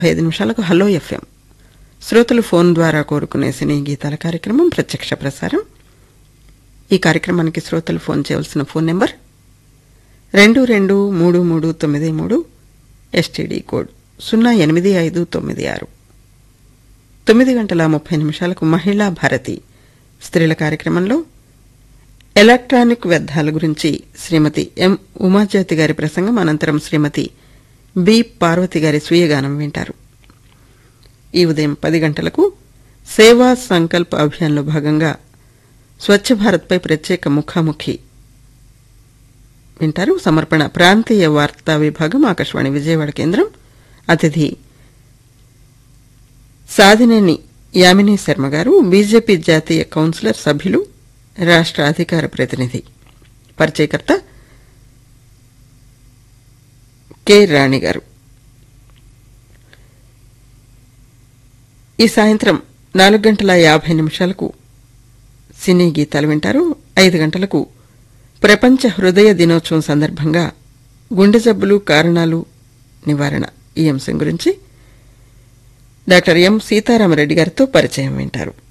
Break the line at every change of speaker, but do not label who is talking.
ఐదు నిమిషాలకు hello FM శ్రోతలు ఫోన్ ద్వారా కోరుకునే సినీ గీతాల కార్యక్రమం ప్రత్యక్ష ప్రసారం ఈ కార్యక్రమానికి శ్రోతలు ఫోన్ చేయవలసిన ఫోన్ నెంబర్ రెండు రెండు మూడు మూడు తొమ్మిది మూడు ఎస్టీడీ కోడ్ సున్నా ఎనిమిది ఐదు తొమ్మిది ఆరు తొమ్మిది గంటల ముప్పై నిమిషాలకు మహిళా భారతి స్త్రీల కార్యక్రమంలో ఎలక్ట్రానిక్ వ్యర్థాల గురించి శ్రీమతి ఎం ఉమాజ్యోతి గారి ప్రసంగం అనంతరం శ్రీమతి బి పార్వతి గారి స్వీయగానం వింటారు ఈ ఉదయం పది గంటలకు సేవా సంకల్ప్ అభియాన్లో భాగంగా స్వచ్ఛ భారత్పై ప్రత్యేక ముఖాముఖి వింటారు సమర్పణ ప్రాంతీయ వార్తా విభాగం ఆకాశవాణి విజయవాడ కేంద్రం అతిథి సాధినేని యామిని శర్మ గారు బీజేపీ జాతీయ కౌన్సిలర్ సభ్యులు రాష్ట్ర అధికార ప్రతినిధి పరిచయకర్త కె రాణి గారు ఈ సాయంత్రం నాలుగు గంటల యాభై నిమిషాలకు సినీ గీతాలు వింటారు ఐదు గంటలకు ప్రపంచ హృదయ దినోత్సవం సందర్భంగా గుండె జబ్బులు కారణాలు నివారణ ఈ అంశం గురించి డాక్టర్ ఎం సీతారామరెడ్డి గారితో పరిచయం వింటారు